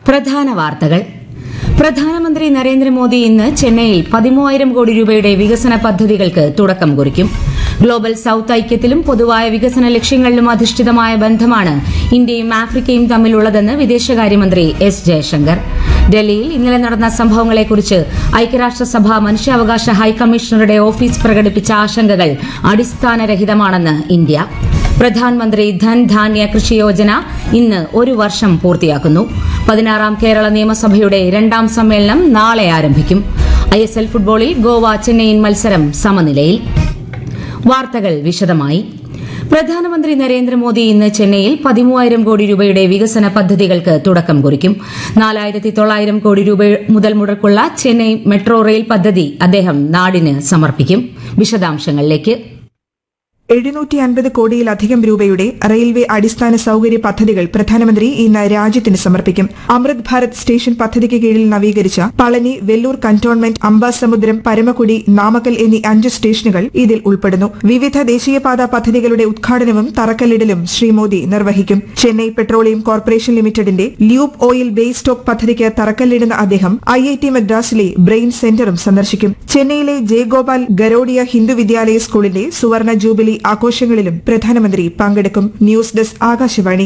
പ്രധാന വാർത്തകൾ പ്രധാനമന്ത്രി നരേന്ദ്രമോദി ഇന്ന് ചെന്നൈയിൽ പതിമൂവായിരം കോടി രൂപയുടെ വികസന പദ്ധതികൾക്ക് തുടക്കം കുറിക്കും ഗ്ലോബൽ സൌത്ത് ഐക്യത്തിലും പൊതുവായ വികസന ലക്ഷ്യങ്ങളിലും അധിഷ്ഠിതമായ ബന്ധമാണ് ഇന്ത്യയും ആഫ്രിക്കയും തമ്മിലുള്ളതെന്ന് വിദേശകാര്യമന്ത്രി എസ് ജയശങ്കർ ഡൽഹിയിൽ ഇന്നലെ നടന്ന സംഭവങ്ങളെക്കുറിച്ച് ഐക്യരാഷ്ട്രസഭ മനുഷ്യാവകാശ ഹൈക്കമ്മീഷണറുടെ ഓഫീസ് പ്രകടിപ്പിച്ച ആശങ്കകൾ അടിസ്ഥാനരഹിതമാണെന്ന് ഇന്ത്യ പ്രധാനമന്ത്രി ധൻ ധാന്യ കൃഷി യോജന ഇന്ന് ഒരു വർഷം പൂർത്തിയാക്കുന്നു പതിനാറാം കേരള നിയമസഭയുടെ രണ്ടാം സമ്മേളനം നാളെ ആരംഭിക്കും ഐ എസ് എൽ ഫുട്ബോളിൽ ഗോവ ചെന്നൈയിൻ മത്സരം സമനിലയിൽ വാർത്തകൾ വിശദമായി പ്രധാനമന്ത്രി നരേന്ദ്രമോദി ഇന്ന് ചെന്നൈയിൽ പതിമൂവായിരം കോടി രൂപയുടെ വികസന പദ്ധതികൾക്ക് തുടക്കം കുറിക്കും നാലായിരത്തി തൊള്ളായിരം കോടി രൂപ മുതൽ മുടക്കുള്ള ചെന്നൈ മെട്രോ റെയിൽ പദ്ധതി അദ്ദേഹം നാടിന് സമർപ്പിക്കും വിശദാംശങ്ങളിലേക്ക് എഴുന്നൂറ്റി അൻപത് കോടിയിലധികം രൂപയുടെ റെയിൽവേ അടിസ്ഥാന സൌകര്യ പദ്ധതികൾ പ്രധാനമന്ത്രി ഇന്ന് രാജ്യത്തിന് സമർപ്പിക്കും അമൃത് ഭാരത് സ്റ്റേഷൻ പദ്ധതിക്ക് കീഴിൽ നവീകരിച്ച പളനി വെല്ലൂർ കന്റോൺമെന്റ് അംബാസമുദ്രം പരമക്കുടി നാമക്കൽ എന്നീ അഞ്ച് സ്റ്റേഷനുകൾ ഇതിൽ ഉൾപ്പെടുന്നു വിവിധ ദേശീയപാത പദ്ധതികളുടെ ഉദ്ഘാടനവും തറക്കല്ലിടലും ശ്രീ മോദി നിർവഹിക്കും ചെന്നൈ പെട്രോളിയം കോർപ്പറേഷൻ ലിമിറ്റഡിന്റെ ലൂബ് ഓയിൽ ബേസ് സ്റ്റോക്ക് പദ്ധതിക്ക് തറക്കല്ലിടുന്ന അദ്ദേഹം ഐ ഐ ടി മദ്രാസിലെ ബ്രെയിൻ സെന്ററും സന്ദർശിക്കും ചെന്നൈയിലെ ജയഗോപാൽ ഗരോഡിയ ഹിന്ദു വിദ്യാലയ സ്കൂളിന്റെ സുവർണ ജൂബിലി ആഘോഷങ്ങളിലും പ്രധാനമന്ത്രി പങ്കെടുക്കും ന്യൂസ് ഡെസ്ക് ആകാശവാണി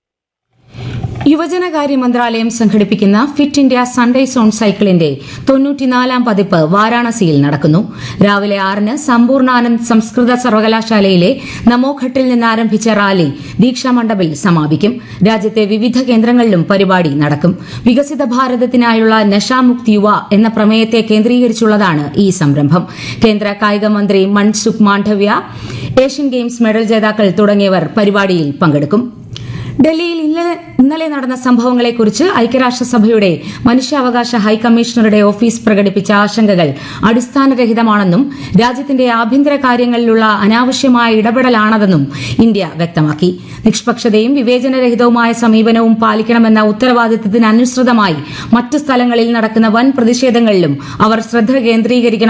യുവജനകാര്യ മന്ത്രാലയം സംഘടിപ്പിക്കുന്ന ഫിറ്റ് ഇന്ത്യ സൺഡേ സോൺ സൈക്കിളിന്റെ തൊണ്ണൂറ്റിനാലാം പതിപ്പ് വാരാണസിയിൽ നടക്കുന്നു രാവിലെ ആറിന് സമ്പൂർണ്ണാനന്ദ് സംസ്കൃത സർവകലാശാലയിലെ നമോഘട്ടിൽ നിന്ന് ആരംഭിച്ച റാലി ദീക്ഷാ മണ്ഡപിൽ സമാപിക്കും രാജ്യത്തെ വിവിധ കേന്ദ്രങ്ങളിലും പരിപാടി നടക്കും വികസിത ഭാരതത്തിനായുള്ള നശാമുക്ത് യുവ എന്ന പ്രമേയത്തെ കേന്ദ്രീകരിച്ചുള്ളതാണ് ഈ സംരംഭം കേന്ദ്ര കായിക മന്ത്രി Mansukh Mandaviya Asian games medal ജേതാക്കൾ തുടങ്ങിയവർ പരിപാടിയിൽ പങ്കെടുക്കും ഡൽഹിയിൽ ഇന്നലെ ഇന്നലെ നടന്ന സംഭവങ്ങളെക്കുറിച്ച് ഐക്യരാഷ്ട്രസഭയുടെ മനുഷ്യാവകാശ ഹൈക്കമ്മീഷണറുടെ ഓഫീസ് പ്രകടിപ്പിച്ച ആശങ്കകൾ അടിസ്ഥാനരഹിതമാണെന്നും രാജ്യത്തിന്റെ ആഭ്യന്തര കാര്യങ്ങളിലുള്ള അനാവശ്യമായ ഇടപെടലാണതെന്നും ഇന്ത്യ വ്യക്തമാക്കി നിഷ്പക്ഷതയും വിവേചനരഹിതവുമായ സമീപനവും പാലിക്കണമെന്ന ഉത്തരവാദിത്തത്തിന് അനുസൃതമായി മറ്റു സ്ഥലങ്ങളിൽ നടക്കുന്ന വൻ പ്രതിഷേധങ്ങളിലും അവർ ശ്രദ്ധ കേന്ദ്രീകരിക്കണം